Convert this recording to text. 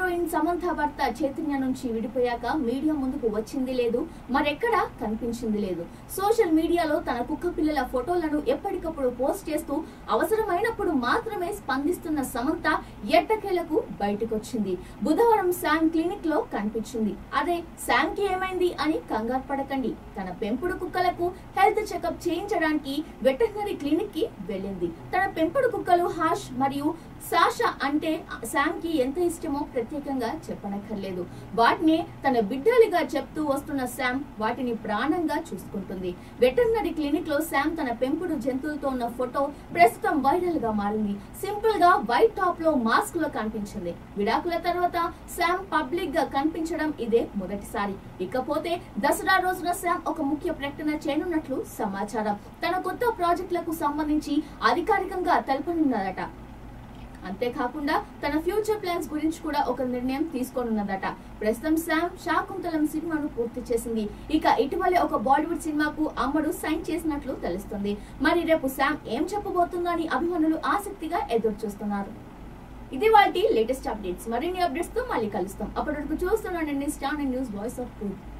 heroine Samantha భర్త చైతన్య నుంచి విడిపోయాక media ముందుకు వచ్చింది లేదు మరెక్కడా కనిపించింది లేదు సోషల్ మీడియాలో తన కుక్క పిల్లల ఫోటోలను ఎప్పటికప్పుడు పోస్ట్ చేస్తూ అవసరమైనప్పుడు మాత్రమే స్పందిస్తున్న సమంత ఎట్టకేలకు బయటకొచ్చింది బుధవారం శామ్ క్లినిక్ లో కనిపించింది అదే శామ్ కి ఏమైంది అని కంగారు పడకండి తన పెంపుడు కుక్కలకు హెల్త్ చెకప్ చేయించడానికి వెటర్నరీ క్లినిక్ కి వెళ్ళింది తన పెంపుడు కుక్కలు హాష్ మరియు సాషా అంటే శామ్ కి ఎంత ఇష్టమో ప్రత్యేకంగా చెప్పనక్కర్లేదు వాటిని తన బిడ్డలుగా చెప్తూ వస్తున్న శామ్ వాటిని ప్రాణంగా చూసుకుంటుంది వెటర్నరీ క్లినిక్ లో శామ్ తన పెంపుడు జంతువులతో ఉన్న ఫోటో ప్రస్తుతం వైరల్ గా మారింది సింపుల్ గా వైట్ టాప్ లో మాస్క్ లో కనిపించింది విడాకుల తర్వాత శామ్ పబ్లిక్ గా కనిపించడం ఇదే మొదటిసారి ఇకపోతే దసరా రోజున శామ్ ఒక ముఖ్య ప్రకటన చేయనున్నట్లు సమాచారం తన కొత్త ప్రాజెక్టులకు సంబంధించి అధికారికంగా తెలపనున్నదట అంతేకాకుండా తన ఫ్యూచర్ ప్లాన్స్ గురించి కూడా ఒక నిర్ణయం తీసుకోనున్నదట ప్రస్తుతం శామ్ శాకుంతలం సినిమాను పూర్తి చేసింది ఇక ఇటీవలే ఒక బాలీవుడ్ సినిమాకు అమ్మడు సైన్ చేసినట్లు తెలుస్తుంది మరి రేపు శామ్ ఏం చెప్పబోతుందో అని అభిమానులు ఆసక్తిగా ఎదురు చూస్తున్నారు ఇది వాటి లేటెస్ట్ అప్డేట్స్ మరిన్ని అప్డేట్స్ తో మళ్ళీ కలుస్తాం అప్పటి వరకు చూస్తున్నానండి star news voice of truth